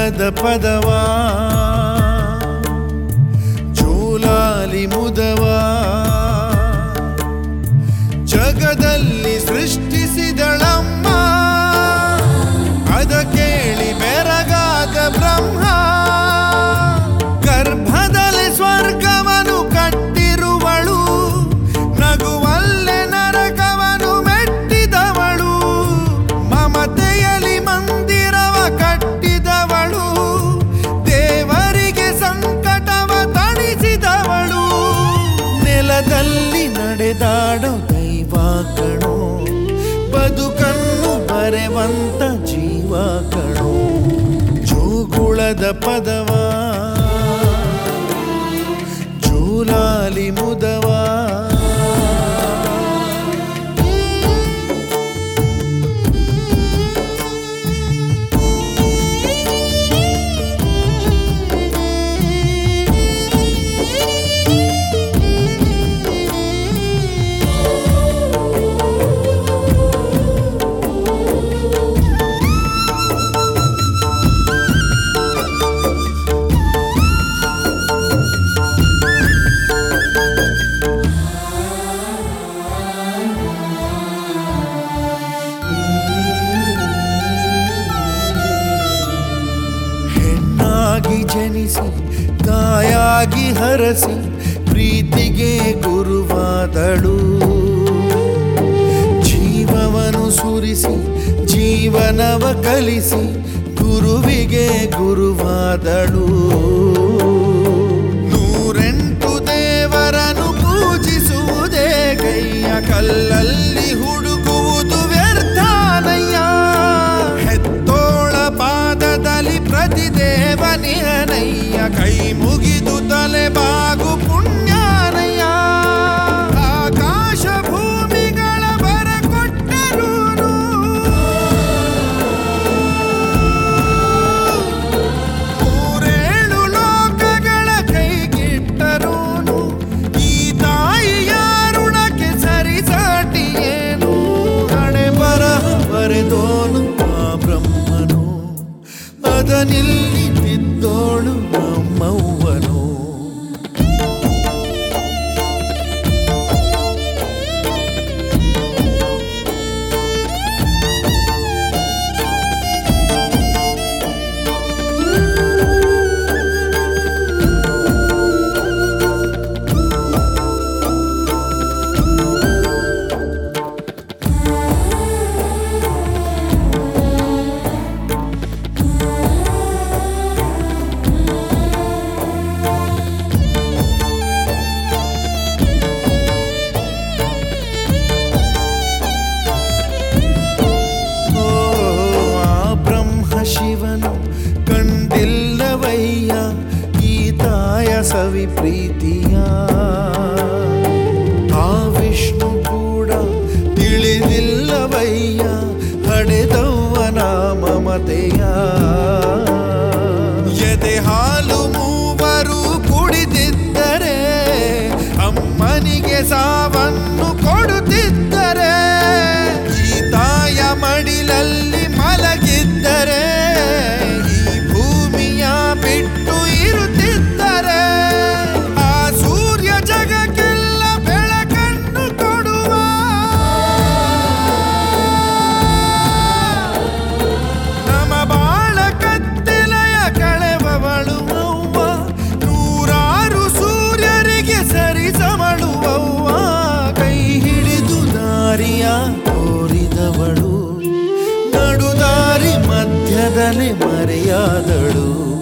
ಜೋಗುಳದ ಪದವಾ ಜೋಲಾಲಿ ಮುದವಾ ಜಗದಲ್ಲಿ ಸೃಷ್ಟಿಸಿದಳಮ್ಮ ಅದ ಕೇಳಿ ಬೆರಗಾದ ಬ್ರಹ್ಮ ಗರ್ಭದಲ್ಲಿ ಸ್ವರ್ಗವನು ಕಟ್ಟಿರುವಳು ನಗುವಲ್ಲೆ ನರಕವನು ಮೆಟ್ಟಿದವಳು ಮಮತೆಯಲಿ ಮಂದಿರವ ಕಟ್ಟಿದವಳು ದೇವರಿಗೆ ಸಂಕಟವ ತಣಿಸಿದವಳು ನೆಲದಲ್ಲಿ ನಡೆದಾಡೋ ದೈವ ಕಣೋ ಬದುಕನ್ನು ಬರೆವಂತ ಜೀವ ಕಣೋ ಜೋಗುಳದ ಪದವಾ ಜೋಲಾಲಿ ಮುದವಾ ಹೆಣ್ಣಾಗಿ ಜನಿಸಿ ತಾಯಾಗಿ ಹರಸಿ ಪ್ರೀತಿಗೆ ಗುರುವಾದಳು ಜೀವವನ್ನು ಸುರಿಸಿ ಜೀವನವ ಕಲಿಸಿ ಗುರುವಿಗೆ ಗುರುವಾದಳು ನೂರೆಂಟು ದೇವರನ್ನು ಪೂಜಿಸುವುದೇ ಕೈಯ ಕಲ್ಲಲ್ಲಿ ಹುಡುಕುವುದು ವ್ಯರ್ಥಾನಯ್ಯ ಹೆತ್ತೋಳ ಪಾದದಲ್ಲಿ ಪ್ರತಿದೇವನಿರನಯ್ಯ ಕೈ ಮುಗಿದು ತಲೆ ಬಾಗು ಪುಣ್ಯಾನಯ್ಯ ಆಕಾಶ ಭೂಮಿಗಳ ಬರ ಕೊಟ್ಟರೂನು ಮೂರೇಳು ಲೋಕಗಳ ಕೈಗಿಟ್ಟರೂನು ಈ ತಾಯಿಯ ಋಣಕ್ಕೆ ಸರಿಸಾಟಿ ಏನು ಹಣೆ ಬರಹ ಬರೆದೋನು ಆ ಬ್ರಹ್ಮನು ಅದನಿಲ್ಲಿ ಬಿದ್ದೋಳು ನಮ್ಮವ್ವನು ಓ ಆ ಬ್ರಹ್ಮ ಶಿವನು ಕಂಡಿಲ್ಲವಯ್ಯ ಈ ತಾಯ ಸವಿ ಪ್ರೀತಿಯ ಆ ವಿಷ್ಣು ಕೂಡ ತಿಳಿದಿಲ್ಲವಯ್ಯ ಹಡೆದವ್ವನ ಮಮತೆಯ ಎದೆ ಹಾಲು ಮೂವರು ಕುಡಿದಿದ್ದರೆ ಅಮ್ಮನಿಗೆ ಸಾವನ್ನು ಕೊಡುತ್ತಿದ್ದರೆ ಈ ತಾಯ ಮಡಿಲಲ್ಲಿ ಮಲಗಿದ್ದರೆ ಈ ಭೂಮಿಯ ಬಿಟ್ಟು ಇರುತ್ತಿದ್ದರೆ ಆ ಸೂರ್ಯ ಜಗಕ್ಕೆಲ್ಲ ಬೆಳಕನ್ನು ಕೊಡುವ ನಮ ಬಾಳ ಕತ್ತಲೆಯ ಕಳೆವವಳು ಅವ್ವ ನೂರಾರು ಸೂರ್ಯರಿಗೆ ಸರಿಸಮಳುವವ್ವ ಕೈ ಹಿಡಿದು ದಾರಿಯ ತೋರಿದವಳು ನಡುದಾರಿ ಮಧ್ಯದಲ್ಲಿ ಮರೆಯಾದಳು